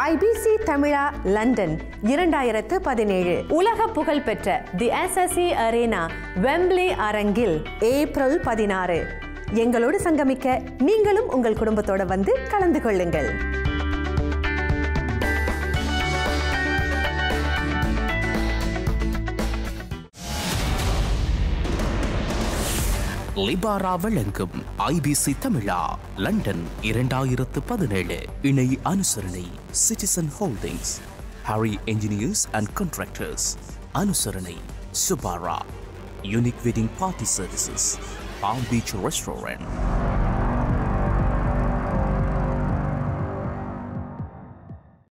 IBC தமிழா London இரண்டாயிரத்து பதினேழு உலக புகழ்பெற்ற தி எஸ்எஸ்சி அரேனா வெம்ப்ளே அரங்கில் ஏப்ரல் பதினாறு எங்களோடு சங்கமிக்க நீங்களும் உங்கள் குடும்பத்தோட வந்து கலந்து கொள்ளுங்கள் லிபாரா வழங்கும் ஐபிசி தமிழா லண்டன் இரண்டாயிரத்து பதினேழு இணை அனுசரணை Citizen Holdings Hari Engineers and Contractors அனுசரணை சுபாரா Unique Wedding Party Services Palm Beach restaurant